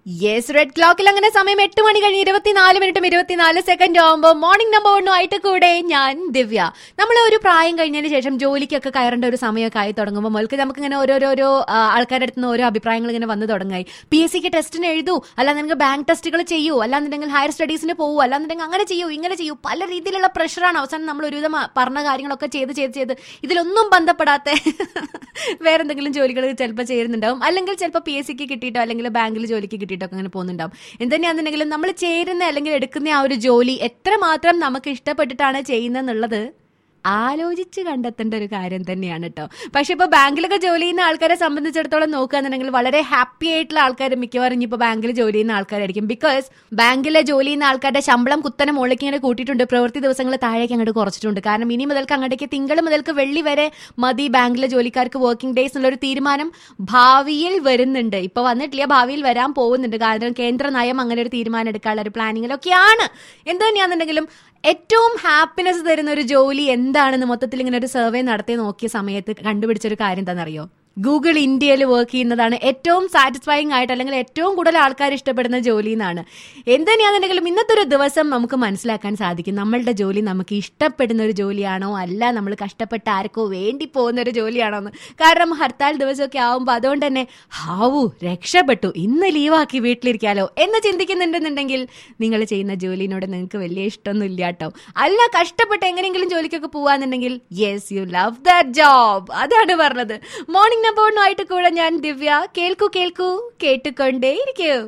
yes red ക്ലോക്കിൽ അങ്ങനെ സമയം എട്ട് മണി കഴിഞ്ഞ് ഇരുപത്തിനാല് മിനിറ്റും ഇരുപത്തിനാല് സെക്കൻഡ് ആകുമ്പോൾ മോർണിംഗ് നമ്പർ ഒന്നുമായിട്ട് കൂടെ ഞാൻ ദിവ്യ നമ്മൾ ഒരു പ്രായം കഴിഞ്ഞതിന് ശേഷം ജോലിക്കൊക്കെ കയറേണ്ട ഒരു സമയമൊക്കെ ആയി തുടങ്ങുമ്പോൾ മുതൽക്ക് നമുക്ക് ഇങ്ങനെ ഓരോരോരോ ആ, ആൾക്കാരുടെ അടുത്ത് നിന്ന് ഓരോ അഭിപ്രായങ്ങൾ ഇങ്ങനെ വന്ന് തുടങ്ങായി പി എസ് സിക്ക് ടെസ്റ്റിന് എഴുതൂ അല്ലാന്നുണ്ടെങ്കിൽ ബാങ്ക് ടെസ്റ്റുകൾ ചെയ്യൂ അല്ലാന്നുണ്ടെങ്കിൽ ഹയർ സ്റ്റഡീസിന് പോകൂ അല്ലാന്നുണ്ടെങ്കിൽ അങ്ങനെ ചെയ്യൂ ഇങ്ങനെ ചെയ്യൂ പല രീതിയിലുള്ള പ്രഷറാണ് അവസാനം നമ്മൾ ഒരുവിധം ആ പറഞ്ഞ കാര്യങ്ങളൊക്കെ ചെയ്ത് ചെയ്ത് ചെയ്ത് ഇതിലൊന്നും ബന്ധപ്പെടാത്ത വേറെന്തെങ്കിലും ജോലികൾ ചിലപ്പോൾ ചേരുന്നുണ്ടാവും അല്ലെങ്കിൽ ചിലപ്പോൾ പി എസ് സിക്ക് കിട്ടിയിട്ടോ അല്ലെങ്കിൽ ബാങ്കിൽ ജോലിക്ക് കിട്ടിയിട്ടോ ഒക്കെ അങ്ങനെ പോകുന്നുണ്ടാവും എന്തുതന്നെയാണെന്നുണ്ടെങ്കിലും നമ്മൾ ചേരുന്ന അല്ലെങ്കിൽ എടുക്കുന്ന ആ ഒരു ജോലി എത്രമാത്രം നമുക്ക് ഇഷ്ടപ്പെട്ടിട്ടാണ് ചെയ്യുന്നതെന്നുള്ളത് ആലോചിച്ച് കണ്ടെത്തേണ്ട ഒരു കാര്യം തന്നെയാണ് കേട്ടോ പക്ഷെ ഇപ്പൊ ബാങ്കിലൊക്കെ ജോലി ചെയ്യുന്ന ആൾക്കാരെ സംബന്ധിച്ചിടത്തോളം നോക്കുകയാണെന്നുണ്ടെങ്കിൽ വളരെ ഹാപ്പി ആയിട്ടുള്ള ആൾക്കാർ മിക്കവാറും ഇനിയിപ്പോൾ ബാങ്കിൽ ജോലി ചെയ്യുന്ന ആൾക്കാരായിരിക്കും ബിക്കോസ് ബാങ്കിലെ ജോലി ചെയ്യുന്ന ആൾക്കാരുടെ ശമ്പളം കുത്തനെ മുകളിലേക്ക് ഇങ്ങനെ കൂട്ടിയിട്ടുണ്ട് പ്രവൃത്തി ദിവസങ്ങൾ താഴേക്ക് അങ്ങോട്ട് കുറച്ചിട്ടുണ്ട് കാരണം ഇനി മുതൽക്ക് അങ്ങോട്ടേക്ക് തിങ്കൾ മുതൽക്ക് വെള്ളി വരെ മതി ബാങ്കിലെ ജോലിക്കാർക്ക് വർക്കിംഗ് ഡേയ്സ് എന്നുള്ള ഒരു തീരുമാനം ഭാവിയിൽ വരുന്നുണ്ട് ഇപ്പൊ വന്നിട്ടില്ല ഭാവിയിൽ വരാൻ പോകുന്നുണ്ട് കാരണം കേന്ദ്ര നയം അങ്ങനെ ഒരു തീരുമാനം എടുക്കാനുള്ള ഒരു പ്ലാനിങ്ങിലൊക്കെയാണ് എന്ത് തന്നെയാണെന്നുണ്ടെങ്കിലും ഏറ്റവും ഹാപ്പിനെസ് തരുന്ന ഒരു ജോലി എന്താണെന്ന് മൊത്തത്തിൽ ഇങ്ങനെ ഒരു സർവേ നടത്തി നോക്കിയ സമയത്ത് കണ്ടുപിടിച്ചൊരു കാര്യം എന്താണെന്നറിയോ ഗൂഗിൾ ഇന്ത്യയിൽ വർക്ക് ചെയ്യുന്നതാണ് ഏറ്റവും സാറ്റിസ്ഫൈങ് ആയിട്ട് അല്ലെങ്കിൽ ഏറ്റവും കൂടുതൽ ആൾക്കാർ ഇഷ്ടപ്പെടുന്ന ജോലി എന്നാണ് എന്ത് തന്നെയാണെന്നുണ്ടെങ്കിലും ഇന്നത്തെ ഒരു ദിവസം നമുക്ക് മനസ്സിലാക്കാൻ സാധിക്കും നമ്മളുടെ ജോലി നമുക്ക് ഇഷ്ടപ്പെടുന്ന ഒരു ജോലിയാണോ അല്ല നമ്മൾ കഷ്ടപ്പെട്ട് ആർക്കോ വേണ്ടി പോകുന്ന ഒരു ജോലിയാണോ എന്ന് കാരണം ഹർത്താൽ ദിവസമൊക്കെ ആവുമ്പോൾ അതുകൊണ്ട് തന്നെ ഹാവു രക്ഷപ്പെട്ടു ഇന്ന് ലീവാക്കി വീട്ടിലിരിക്കാലോ എന്ന് ചിന്തിക്കുന്നുണ്ടെന്നുണ്ടെങ്കിൽ നിങ്ങൾ ചെയ്യുന്ന ജോലിനോട് നിങ്ങൾക്ക് വലിയ ഇഷ്ടമൊന്നും ഇല്ല കേട്ടോ അല്ല കഷ്ടപ്പെട്ട് എങ്ങനെയെങ്കിലും ജോലിക്കൊക്കെ പോവാന്നുണ്ടെങ്കിൽ yes you love that job അതാണ് പറഞ്ഞത് മോർണിംഗ് നമ്പറിനുമായിട്ട് കൂടെ ഞാൻ ദിവ്യ കേൾക്കൂ കേൾക്കൂ കേട്ടുകൊണ്ടേയിരിക്കൂ